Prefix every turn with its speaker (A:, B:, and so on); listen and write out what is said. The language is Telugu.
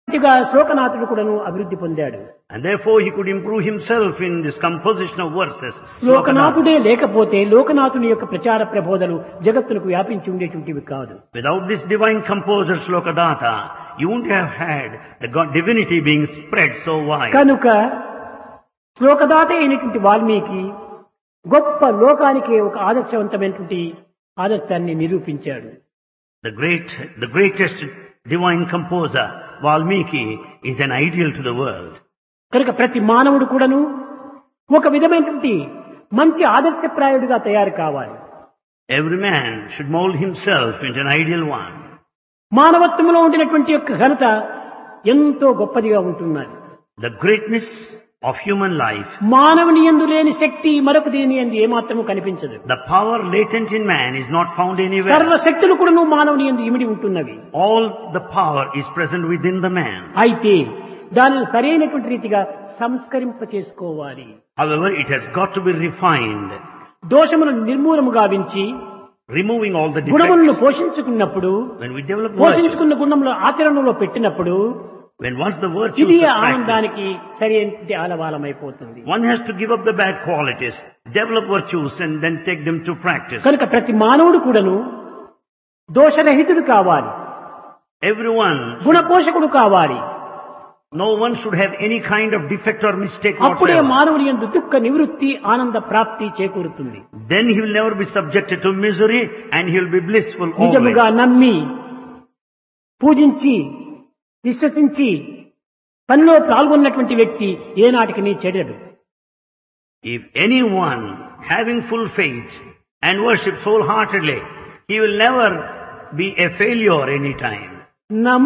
A: పూర్తిగా శోకనాథుడు కూడాను అభివృద్ధి పొందాడు
B: And therefore he could improve himself in this composition of verses.
A: శ్లోకనాథుడే లేకపోతే లోకనాథుని యొక్క ప్రచార ప్రబోధలు జగత్తులకు వ్యాపించి ఉండేటువంటివి కాదు
B: Without this divine composer Slokadatta, you wouldn't have had the God divinity being spread so wide.
A: కనుక శ్లోకదాత అయినటువంటి వాల్మీకి గొప్ప లోకానికి ఒక ఆదర్శవంతమైనటువంటి ఆదర్శాన్ని నిరూపించాడు
B: The great, the greatest divine composer, Valmiki, is an ideal to the world.
A: కనుక ప్రతి మానవుడు కూడాను ఒక విధమైనటువంటి మంచి ఆదర్శప్రాయుడిగా తయారు కావాలి
B: Every man should mold himself into an ideal one.
A: మానవత్వంలో ఉండినటువంటి యొక్క ఘనత ఎంతో గొప్పదిగా ఉంటున్నది
B: The greatness of human life,
A: మానవుని ఎందు లేని శక్తి మరొక దీని ఎందు ఏమాత్రము కనిపించదు
B: the power latent in man is not found anywhere.
A: సర్వశక్తులు కూడాను మానవుని ఎందు ఇమిడి ఉంటున్నవి
B: All the power is present within the man.
A: అయితే దానిని సరైనటువంటి రీతిగా సంస్కరింప చేసుకోవాలి
B: However, it has got to be refined,
A: దోషములను నిర్మూలము గావించి
B: removing all the
A: గుణములను
B: defects.
A: పోషించుకున్నప్పుడు
B: When we develop virtues,
A: పోషించుకున్న గుణములు ఆచరణలో పెట్టినప్పుడు
B: when once the virtues
A: ఇది
B: are practiced,
A: ఆనందానికి సరైన ఆలవాలమైపోతుంది
B: one has to give up the bad qualities, develop virtues and then take them to practice.
A: కనుక ప్రతి మానవుడు కూడాను దోషరహితుడు కావాలి
B: Everyone,
A: గుణపోషకుడు కావాలి
B: no one should have any kind of defect or mistake
A: అప్పుడే
B: whatsoever.
A: మానవుని ఎందు దుఃఖ నివృత్తి ఆనంద ప్రాప్తి చేకూరుతుంది
B: Then he will never be subjected to misery and he will be blissful
A: నిజముగా
B: always.
A: నమ్మి పూజించి విశ్వసించి పనిలో పాల్గొన్నటువంటి వ్యక్తి ఏనాటికి నీ చెడడు
B: If anyone having full faith and worship wholeheartedly, he will never be a failure any time.
A: నమ్ము